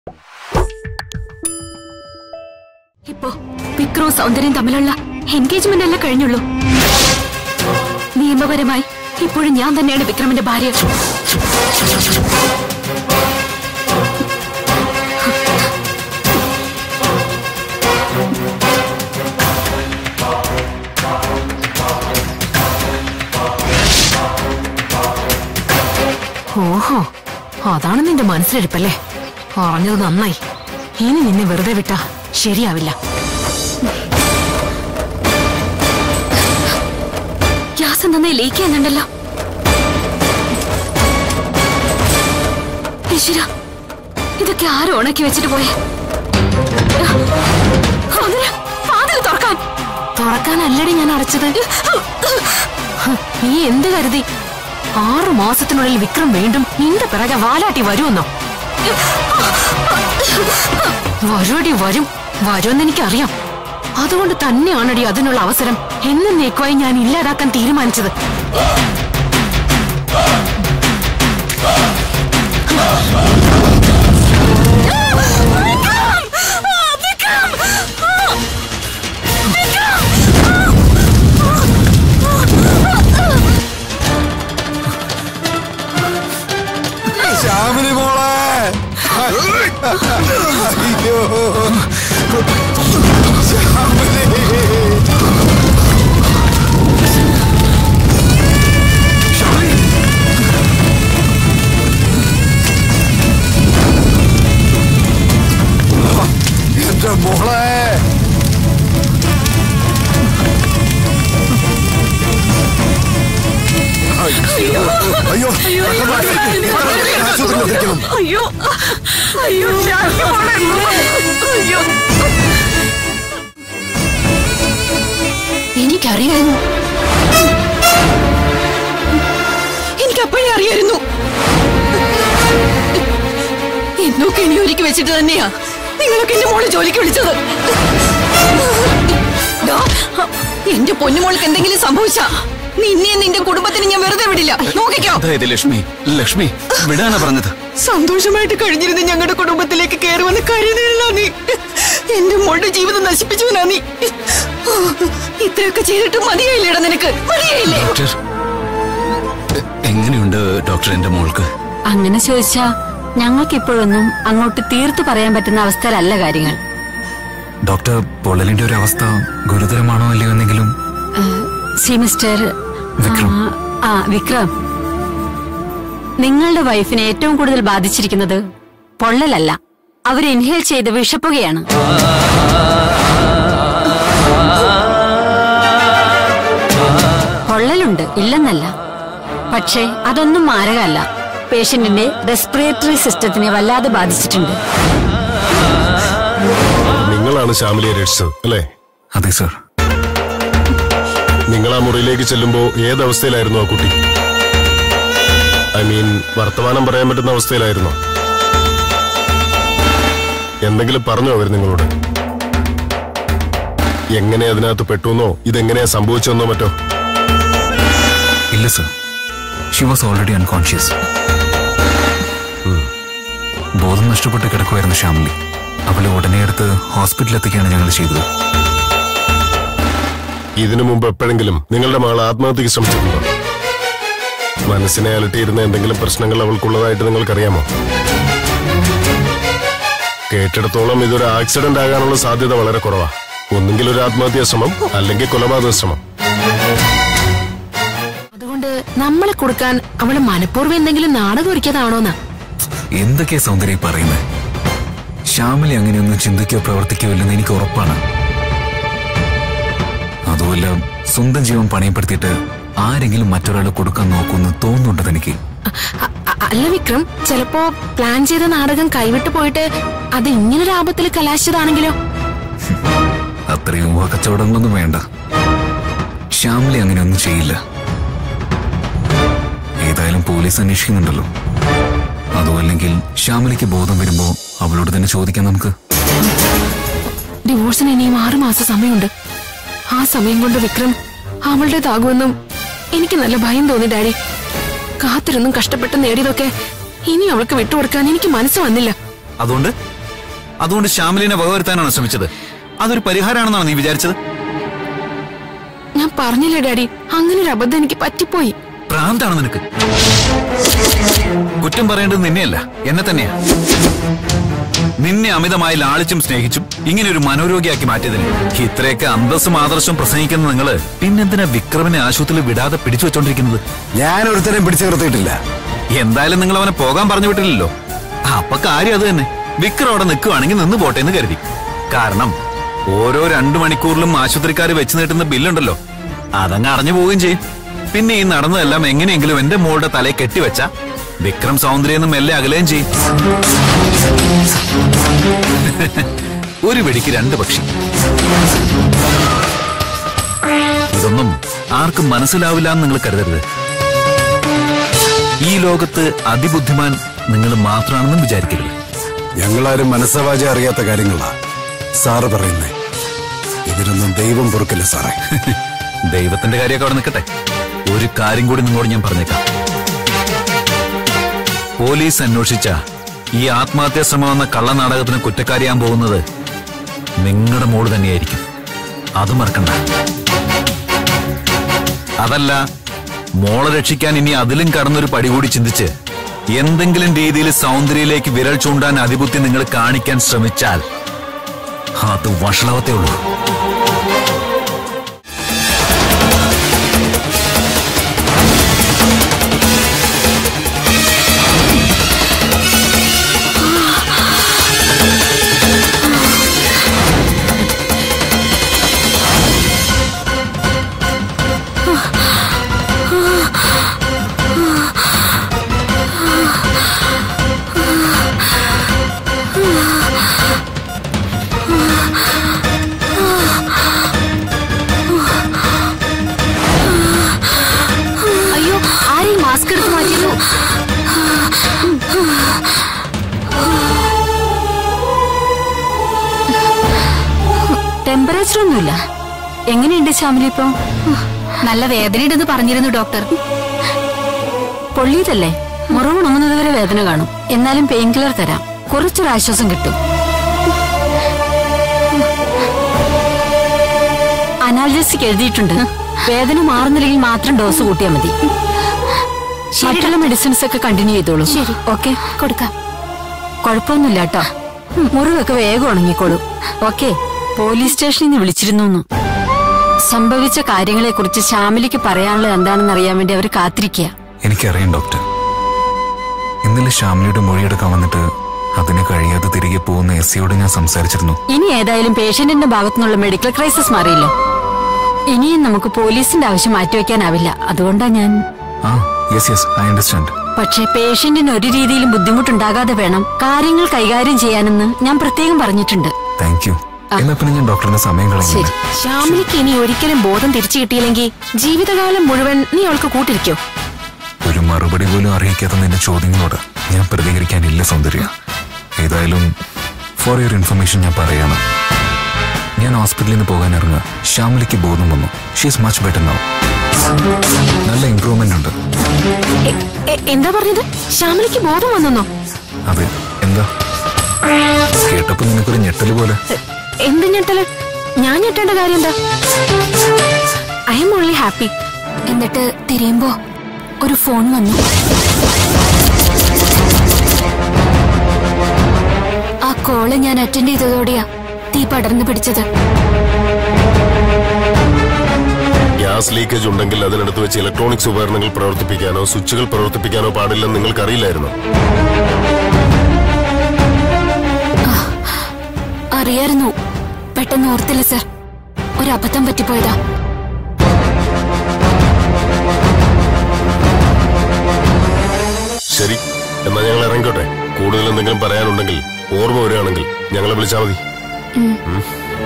ഇപ്പോ വിക്രവും സൗന്ദര്യം തമ്മിലുള്ള എൻഗേജ്മെന്റ് അല്ല കഴിഞ്ഞുള്ളൂ നിയമപരമായി ഇപ്പോഴും ഞാൻ തന്നെയാണ് വിക്രമിന്റെ ഭാര്യ ഓഹോ അതാണ് നിന്റെ മനസ്സിലിരിപ്പല്ലേ അറിഞ്ഞത് നന്നായി ഇനി നിന്നെ വെറുതെ വിട്ടാ ശരിയാവില്ല ഗ്യാസ് നന്നായി ലീക്ക് ചെയ്യുന്നുണ്ടല്ലോ ഈശ്വര ഇതൊക്കെ ആരും ഉണക്കി വെച്ചിട്ട് പോയേ സൗന്ദര്യ, വാതില് തുറക്കാൻ തുറക്കാനല്ലടി ഞാൻ അടച്ചത് ഹ്, നീ എന്ത് കരുതി ആറു മാസത്തിനുള്ളിൽ വിക്രം വീണ്ടും നിന്റെ പിറകെ വാലാട്ടി വരുമെന്നോ വരുമടി വരും വരുമെന്ന് എനിക്കറിയാം അതുകൊണ്ട് തന്നെയാണടി അതിനുള്ള അവസരം എന്നേക്കുമായി ഞാൻ ഇല്ലാതാക്കാൻ തീരുമാനിച്ചത് ശ്യാമിനി മോളെ അയ്യോ ശ്യാമിനി എന്റെ മോളെ അയ്യോ അയ്യോ ആശുപത്രിയിൽ എത്തിക്കണം അയ്യോ അയ്യോ അയ്യോ എനിക്കറിയായിരുന്നു എനിക്കപ്പോഴേ അറിയായിരുന്നു എന്നൊക്കെ ഇനി ഒരുക്കി വെച്ചിട്ട് തന്നെയാ നിങ്ങളൊക്കെ എന്റെ മോളെ ജോലിക്ക് വിളിച്ചത് ദാ, എന്റെ പൊന്നുമോൾക്ക് എന്തെങ്കിലും സംഭവിച്ചാ നിന്നെ നിന്റെ കുടുംബത്തിന് ഞാൻ വെറുതെ വിടില്ല നോക്കിക്കോ അതായത് ലക്ഷ്മി ലക്ഷ്മി വിടാനാ പറഞ്ഞത് സന്തോഷമായിട്ട് കഴിഞ്ഞിരുന്ന ഞങ്ങളുടെ കുടുംബത്തിലേക്ക് കയറി വന്ന് കരുതല്ല നീ എന്റെ മോളുടെ ജീവിതം നശിപ്പിച്ചവനാ നീ ഇത്രയൊക്കെ ചെയ്തിട്ട് മതിയായില്ലേടാ നിനക്ക് മതിയായില്ലേ ഡോക്ടർ എ- എങ്ങനെയുണ്ട് ഡോക്ടർ എന്റെ മോൾക്ക് അങ്ങനെ ചോദിച്ചാ ഞങ്ങൾക്ക് ഇപ്പോഴൊന്നും അങ്ങോട്ട് തീർത്തു പറയാൻ പറ്റുന്ന അവസ്ഥയിലല്ല കാര്യങ്ങൾ ഡോക്ടർ പൊള്ളലിന്റെ ഒരു അവസ്ഥ ഗുരുതരമാണോ അല്ലയോ എന്നെങ്കിലും സി മിസ്റ്റർ വിക്രം. ആ, ആ വിക്രം നിങ്ങളുടെ വൈഫിനെ ഏറ്റവും കൂടുതൽ ബാധിച്ചിരിക്കുന്നത് പൊള്ളലല്ല അവർ ഇൻഹേൽ ചെയ്ത് വിഷപ്പുകയാണ് പൊള്ളലുണ്ട് ഇല്ലെന്നല്ല പക്ഷേ അതൊന്നും മാരകമല്ല പേഷ്യന്റിന്റെ റെസ്പിറേറ്ററി സിസ്റ്റത്തിനെ വല്ലാതെ ബാധിച്ചിട്ടുണ്ട് നിങ്ങളാണ് ശ്യാമിലിയെ രക്ഷിച്ചത് അല്ലേ അതെ സർ നിങ്ങൾ ആ മുറിയിലേക്ക് ചെല്ലുമ്പോ ഏതവസ്ഥയിലായിരുന്നു ആ കുട്ടി ഐ മീൻ വർത്തമാനം പറയാൻ പറ്റുന്ന അവസ്ഥയിലായിരുന്നോ എന്തെങ്കിലും പറഞ്ഞോ അവർ നിങ്ങളോട് എങ്ങനെ അതിനകത്ത് പെട്ടുവെന്നോ ഇതെങ്ങനെയാ സംഭവിച്ചെന്നോ മറ്റോ ഇല്ല sir she was already unconscious ബോധം നഷ്ടപ്പെട്ട് കിടക്കുമായിരുന്നു ശ്യാമിലി അവളെ ഉടനെ എടുത്ത് ഹോസ്പിറ്റലിൽ എത്തിക്കുകയാണ് ഞങ്ങൾ ചെയ്തത് ഇതിനു മുമ്പ് എപ്പോഴെങ്കിലും നിങ്ങളുടെ മകൾ ആത്മഹത്യക്ക് ശ്രമിച്ചിട്ടുണ്ടോ മനസ്സിനെ അലട്ടിയിരുന്ന എന്തെങ്കിലും പ്രശ്നങ്ങൾ അവൾക്കുള്ളതായിട്ട് നിങ്ങൾക്കറിയാമോ കേട്ടിടത്തോളം ഇതൊരു ആക്സിഡന്റ് ആകാനുള്ള സാധ്യത വളരെ കുറവാ ഒന്നുകിൽ ഒരു ആത്മഹത്യാ ശ്രമം അല്ലെങ്കിൽ കൊലപാതക ശ്രമം അതുകൊണ്ട് നമ്മളെ കൊടുക്കാൻ അവള് മനഃപൂർവ്വം എന്തെങ്കിലും നാടകം ഒരുക്കിയതാണോന്നാ എന്തൊക്കെയാ സൗന്ദര്യം ഈ പറയുന്നത് ശ്യാമിലി അങ്ങനെയൊന്നും ചിന്തിക്കോ പ്രവർത്തിക്കോ ഇല്ലെന്ന് എനിക്ക് ഉറപ്പാണ് അതുമല്ല സ്വന്തം ജീവൻ പണയപ്പെടുത്തിയിട്ട് ആരെങ്കിലും മറ്റൊരാളെ കൊടുക്കാൻ നോക്കുമെന്ന് തോന്നുന്നുണ്ട് എനിക്ക് അ- അ- അല്ല വിക്രം ചിലപ്പോ പ്ലാൻ ചെയ്ത നാടകം കൈവിട്ടു പോയിട്ട് അത് ഇങ്ങനൊരു ആപത്തിൽ കലാശിച്ചതാണെങ്കിലോ അത്രയും ഊഹ കച്ചവടങ്ങളൊന്നും വേണ്ട ശ്യാമിലി അങ്ങനെയൊന്നും ചെയ്യില്ല ഏതായാലും പോലീസ് അന്വേഷിക്കുന്നുണ്ടല്ലോ അതുമല്ലെങ്കിൽ ശ്യാമിലിക്ക് ബോധം വരുമ്പോ അവളോട് തന്നെ ചോദിക്കാം നമുക്ക് ഡിവോഴ്സിന് ഇനിയും ആറു മാസം സമയമുണ്ട് ആ സമയം കൊണ്ട് വിക്രം അവളുടേതാകുമെന്നും എനിക്ക് നല്ല ഭയം തോന്നി ഡാഡി കാത്തിരുന്നും കഷ്ടപ്പെട്ട് നേടിയതൊക്കെ ഇനി അവൾക്ക് വിട്ടുകൊടുക്കാൻ എനിക്ക് മനസ്സ് വന്നില്ല അതുകൊണ്ട് അതുകൊണ്ട് ശ്യാമലിനെ വകവരുത്താനാണ് ശ്രമിച്ചത് അതൊരു പരിഹാരമാണെന്നാണ് നീ വിചാരിച്ചത് ഞാൻ പറഞ്ഞില്ലേ ഡാഡി അങ്ങനെ ഒരു അബദ്ധം എനിക്ക് പറ്റിപ്പോയി ഭ്രാന്താണ് നിനക്ക് കുറ്റം പറയേണ്ടത് നിന്നെയല്ല എന്നെ തന്നെയാ നിന്നെ അമിതമായി ലാളിച്ചും സ്നേഹിച്ചും ഇങ്ങനെ ഒരു മനോരോഗിയാക്കി മാറ്റിയതിന് ഇത്രയൊക്കെ അന്തസ്സും ആദർശവും പ്രസംഗിക്കുന്ന നിങ്ങള് പിന്നെന്തിനാ വിക്രമിനെ ആശുപത്രിയിൽ വിടാതെ പിടിച്ചു വെച്ചോണ്ടിരിക്കുന്നത് ഞാൻ ഒരുത്തരം പിടിച്ചു നിർത്തിയിട്ടില്ല എന്തായാലും നിങ്ങൾ അവനെ പോകാൻ പറഞ്ഞു വിട്ടില്ലല്ലോ അപ്പൊ കാര്യം അത് തന്നെ വിക്രം അവിടെ നിൽക്കുവാണെങ്കിൽ നിന്ന് പോട്ടെ എന്ന് കരുതി കാരണം ഓരോ രണ്ടു മണിക്കൂറിലും ആശുപത്രിക്കാർ വെച്ച് നീട്ടുന്ന ബില്ലുണ്ടല്ലോ അതങ്ങ് അടഞ്ഞു പോവുകയും ചെയ്യും പിന്നെ ഈ നടന്നതെല്ലാം എങ്ങനെയെങ്കിലും എന്റെ മോളുടെ തലയെ കെട്ടിവെച്ച വിക്രം സൗന്ദര്യം മെല്ലെ അകലുകയും ചെയ്യും ഒരു വെടിക്ക് രണ്ട് പക്ഷി ഇതൊന്നും ആർക്കും മനസ്സിലാവില്ല എന്ന് നിങ്ങൾ കരുതരുത് ഈ ലോകത്ത് അതിബുദ്ധിമാൻ നിങ്ങൾ മാത്രമാണെന്നും വിചാരിക്കരുത് ഞങ്ങളാരും മനസ്സവാച അറിയാത്ത കാര്യങ്ങളാ സാറ് പറയുന്നേ ഇതിനൊന്നും ദൈവം പൊറുക്കില്ല സാറേ ദൈവത്തിന്റെ കാര്യമൊക്കെ അവിടെ നിൽക്കട്ടെ ഒരു കാര്യം കൂടി നിങ്ങളോട് ഞാൻ പറഞ്ഞേക്കാം പോലീസ് അന്വേഷിച്ച ഈ ആത്മഹത്യാ ശ്രമം എന്ന കള്ളനാടകത്തിന് കുറ്റക്കാരിയാൻ പോകുന്നത് നിങ്ങളുടെ മോള് തന്നെയായിരിക്കും അത് മറക്കണ്ട അതല്ല മോളെ രക്ഷിക്കാൻ ഇനി അതിലും കടന്നൊരു പടി കൂടി ചിന്തിച്ച് എന്തെങ്കിലും രീതിയിൽ സൗന്ദര്യയിലേക്ക് വിരൽ ചൂണ്ടാൻ അതിബുദ്ധി നിങ്ങൾ കാണിക്കാൻ ശ്രമിച്ചാൽ അത് വഷളവത്തേ ഉള്ളൂ അയ്യോ ആരെയും മാസ്ക് എടുത്ത് മാറ്റിയല്ലോ ടെമ്പറേച്ചർ ഒന്നുമില്ല എങ്ങനെയുണ്ട് ശ്യാമിലി ഇപ്പൊ നല്ല വേദനയുണ്ടെന്ന് പറഞ്ഞിരുന്നു ഡോക്ടർ പൊള്ളിയതല്ലേ മുറിവുണങ്ങുന്നത് വരെ വേദന കാണും എന്നാലും പെയിൻ കില്ലർ തരാം കുറച്ചൊരു ആശ്വാസം കിട്ടും അനാൽജസിക്ക് എഴുതിയിട്ടുണ്ട് വേദന മാറുന്നില്ലെങ്കിൽ മാത്രം ഡോസ് കൂട്ടിയാൽ മതി മറ്റുള്ള മെഡിസിൻസ് ഒക്കെ കണ്ടിന്യൂ ചെയ്തോളൂ ശരി ഓക്കെ കൊടുക്കാം കുഴപ്പമൊന്നുമില്ല കേട്ടോ മുറിവൊക്കെ വേഗം ഉണങ്ങിക്കോളൂ ഓക്കെ പോലീസ് സ്റ്റേഷനിൽ നിന്ന് വിളിച്ചിരുന്നു എന്ന്. സംഭവിച്ച കാര്യങ്ങളെ കുറിച്ച് ശ്യാമിലിക്ക് പറയാനുള്ളത് എന്താണെന്ന് അറിയാൻ വേണ്ടി അവർ കാത്തിരിക്കുക എനിക്കറിയാം ഡോക്ടർ ഇന്നലെ ശ്യാമിലിയുടെ മൊഴിയെടുക്കാൻ വന്നിട്ട് അതിന് കഴിയാതെ തിരികെ പോകുന്ന എസ് സിയോട് ഞാൻ സംസാരിച്ചിരുന്നു ഇനി ഏതായാലും പേഷ്യന്റിന്റെ ഭാഗത്തുനിന്നുള്ള മെഡിക്കൽ ക്രൈസിസ് മാറിയില്ലോ ഇനിയും നമുക്ക് പോലീസിന്റെ ആവശ്യം മാറ്റിവെക്കാനാവില്ല അതുകൊണ്ടാ ഞാൻ ആ യെസ് യെസ് ഐ അണ്ടർസ്റ്റാൻഡ് പക്ഷേ പേഷ്യന്റിന് ഒരു രീതിയിലും ബുദ്ധിമുട്ടുണ്ടാകാതെ വേണം കാര്യങ്ങൾ കൈകാര്യം ചെയ്യാനെന്ന് ഞാൻ പ്രത്യേകം പറഞ്ഞിട്ടുണ്ട് താങ്ക് യു എന്നാ പിന്നെ ഞാൻ ഡോക്ടറിന്റെ സമയം കളയുന്നില്ല ശ്യാമിലിക്ക് ഇനി ഒരിക്കലും ബോധം തിരിച്ചു കിട്ടിയില്ലെങ്കിൽ ജീവിതകാലം മുഴുവൻ നീ അവൾക്ക് കൂട്ടിരിക്കോ ഒരു മറുപടി പോലും അറിയിക്കാത്ത നിന്റെ ചോദ്യങ്ങളോട് ഞാൻ പ്രതികരിക്കാനില്ല സൗന്ദര്യ ഏതായാലും ഫോർ യുവർ ഇൻഫർമേഷൻ ഞാൻ പറയാണ് ഞാൻ ഹോസ്പിറ്റലിൽ നിന്ന് പോകാൻ ഇറങ്ങുക ശ്യാമിലിക്ക് ബോധം വന്നു ഷീസ് മച്ച് ബെറ്റർ നൗ നല്ല ഇംപ്രൂവ്മെന്റ് ഉണ്ട് എ- എ- എന്താ പറഞ്ഞത് ശ്യാമിലിക്ക് ബോധം വന്നെന്നോ അതെ എന്താ കേട്ടപ്പോ നിനക്കൊരു ഞെട്ടല് പോലെ എ- എന്ത് ഞെട്ടല് ഞാൻ ഞെട്ടേണ്ട കാര്യം എന്താ ഐ എം ഓൺലി ഹാപ്പി എന്നിട്ട് തിരിയുമ്പോ ഒരു ഫോൺ വന്നു ആ കോള് ഞാൻ അറ്റൻഡ് ചെയ്തതോടെയാ തീ പടർന്നു പിടിച്ചത് ഗ്യാസ് ലീക്കേജ് ഉണ്ടെങ്കിൽ അതിനടുത്ത് വെച്ച് ഇലക്ട്രോണിക്സ് ഉപകരണങ്ങൾ പ്രവർത്തിപ്പിക്കാനോ സ്വിച്ചുകൾ പ്രവർത്തിപ്പിക്കാനോ പാടില്ലെന്ന് നിങ്ങൾക്കറിയില്ലായിരുന്നു അറിയായിരുന്നു പെട്ടെന്ന് ഓർത്തില്ല സർ ഒരു അബദ്ധം പറ്റിപ്പോയതാ ശരി എന്നാ ഞങ്ങൾ ഇറങ്ങിക്കോട്ടെ കൂടുതൽ എന്തെങ്കിലും പറയാനുണ്ടെങ്കിൽ ഓർമ്മ വരികയാണെങ്കിൽ ഞങ്ങളെ വിളിച്ചാൽ മതി ഉം.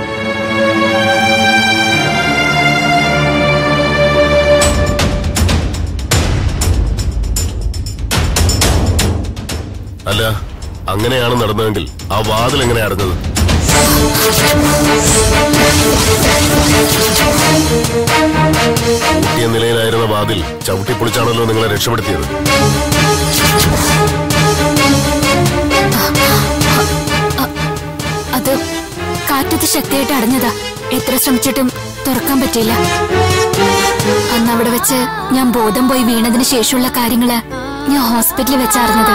അല്ല അങ്ങനെയാണ് നടന്നതെങ്കിൽ ആ വാതിൽ എങ്ങനെ അടഞ്ഞത് പൂട്ടിയ നിലയിലായിരുന്ന വാതിൽ ചവിട്ടിപ്പൊളിച്ചാണല്ലോ നിങ്ങളെ രക്ഷപ്പെടുത്തിയത് അത് കാറ്റത്ത് ശക്തിയായിട്ട് അടഞ്ഞതാ എത്ര ശ്രമിച്ചിട്ടും തുറക്കാൻ പറ്റിയില്ല അന്ന് അവിടെ വെച്ച് ഞാൻ ബോധം പോയി വീണതിന് ശേഷമുള്ള കാര്യങ്ങള് ഞാൻ ഹോസ്പിറ്റലിൽ വെച്ചറിഞ്ഞത്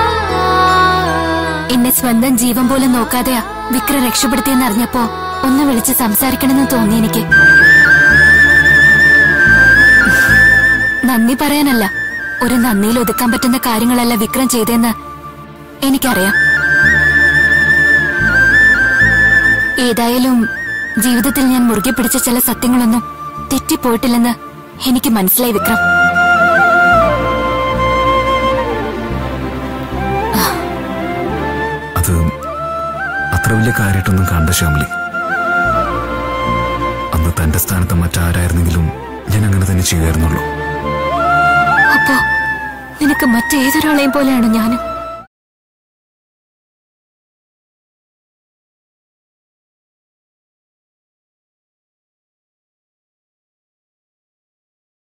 എന്നെ സ്വന്തം ജീവൻ പോലും നോക്കാതെയാ വിക്ര രക്ഷപ്പെടുത്തിയെന്ന് അറിഞ്ഞപ്പോ ഒന്ന് വിളിച്ച് സംസാരിക്കണമെന്ന് തോന്നി എനിക്ക് നന്ദി പറയാനല്ല ഒരു നന്ദിയിൽ ഒതുക്കാൻ പറ്റുന്ന കാര്യങ്ങളല്ല വിക്രം ചെയ്തെന്ന് എനിക്കറിയാം ഏതായാലും ജീവിതത്തിൽ ഞാൻ മുറുകെ പിടിച്ച ചില സത്യങ്ങളൊന്നും തെറ്റിപ്പോയിട്ടില്ലെന്ന് എനിക്ക് മനസ്സിലായി വിക്രം അത് അത്ര വലിയ കാര്യമായിട്ടൊന്നും കണ്ട ശ്യാമിലി അന്ന് തന്റെ സ്ഥാനത്ത് മറ്റാരായിരുന്നെങ്കിലും ഞാൻ അങ്ങനെ തന്നെ ചെയ്യുമായിരുന്നുള്ളൂ അപ്പോ നിനക്ക് മറ്റേതൊരാളെയും പോലെയാണ് ഞാനും